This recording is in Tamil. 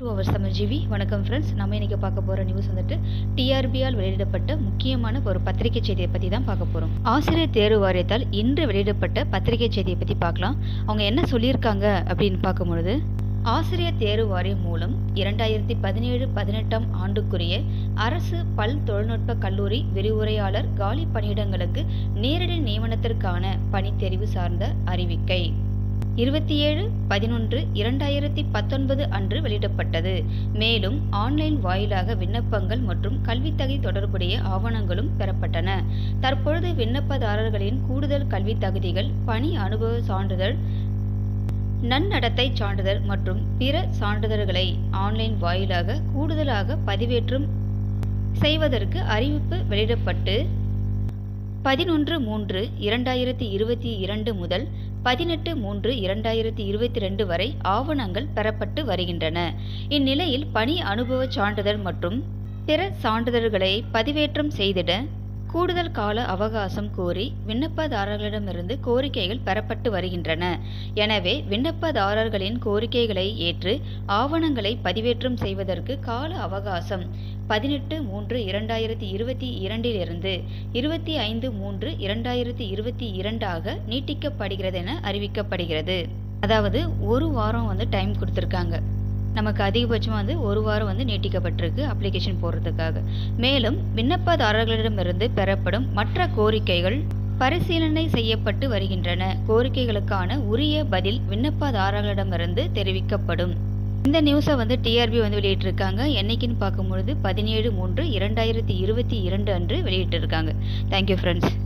டூ அவர் சமர்ஜீவி வணக்கம் ஃப்ரெண்ட்ஸ் நம்ம இன்றைக்கி பார்க்க போகிற நியூஸ் வந்துட்டு டிஆர்பியால் வெளியிடப்பட்ட முக்கியமான ஒரு பத்திரிகை செய்தியை பற்றி தான் பார்க்க போகிறோம் ஆசிரியர் தேர்வு வாரியத்தால் இன்று வெளியிடப்பட்ட பத்திரிகை செய்தியை பற்றி பார்க்கலாம் அவங்க என்ன சொல்லியிருக்காங்க அப்படின்னு பார்க்கும்பொழுது ஆசிரியர் தேர்வு வாரியம் மூலம் இரண்டாயிரத்தி பதினேழு பதினெட்டாம் ஆண்டுக்குரிய அரசு பல் தொழில்நுட்ப கல்லூரி விரிவுரையாளர் காலி பணியிடங்களுக்கு நேரடி நியமனத்திற்கான பணித்தெரிவு சார்ந்த அறிவிக்கை இருபத்தி ஏழு பதினொன்று இரண்டாயிரத்தி பத்தொன்பது அன்று வெளியிடப்பட்டது மேலும் ஆன்லைன் வாயிலாக விண்ணப்பங்கள் மற்றும் கல்வித்தகை தொடர்புடைய ஆவணங்களும் பெறப்பட்டன தற்பொழுது விண்ணப்பதாரர்களின் கூடுதல் கல்வி தகுதிகள் பணி அனுபவ சான்றிதழ் நன்னடத்தை சான்றிதழ் மற்றும் பிற சான்றிதழ்களை ஆன்லைன் வாயிலாக கூடுதலாக பதிவேற்றம் செய்வதற்கு அறிவிப்பு வெளியிடப்பட்டு பதினொன்று மூன்று இரண்டாயிரத்தி இருபத்தி இரண்டு முதல் பதினெட்டு மூன்று இரண்டாயிரத்தி இருபத்தி ரெண்டு வரை ஆவணங்கள் பெறப்பட்டு வருகின்றன இந்நிலையில் பணி அனுபவ சான்றிதழ் மற்றும் பிற சான்றிதழ்களை பதிவேற்றம் செய்திட கூடுதல் கால அவகாசம் கோரி விண்ணப்பதாரர்களிடமிருந்து கோரிக்கைகள் பெறப்பட்டு வருகின்றன எனவே விண்ணப்பதாரர்களின் கோரிக்கைகளை ஏற்று ஆவணங்களை பதிவேற்றம் செய்வதற்கு கால அவகாசம் பதினெட்டு மூன்று இரண்டாயிரத்தி இருபத்தி இரண்டிலிருந்து இருபத்தி ஐந்து மூன்று இரண்டாயிரத்தி இருபத்தி இரண்டாக நீட்டிக்கப்படுகிறது என அறிவிக்கப்படுகிறது அதாவது ஒரு வாரம் வந்து டைம் கொடுத்துருக்காங்க நமக்கு அதிகபட்சமாக வந்து ஒரு வாரம் வந்து நீட்டிக்கப்பட்டிருக்கு அப்ளிகேஷன் போடுறதுக்காக மேலும் விண்ணப்பதாரர்களிடமிருந்து பெறப்படும் மற்ற கோரிக்கைகள் பரிசீலனை செய்யப்பட்டு வருகின்றன கோரிக்கைகளுக்கான உரிய பதில் விண்ணப்பதாரர்களிடமிருந்து தெரிவிக்கப்படும் இந்த நியூஸை வந்து டிஆர்பி வந்து வெளியிட்டிருக்காங்க என்னைக்குன்னு பார்க்கும்பொழுது பதினேழு மூன்று இரண்டாயிரத்தி இருபத்தி இரண்டு அன்று வெளியிட்டிருக்காங்க தேங்க்யூ ஃப்ரெண்ட்ஸ்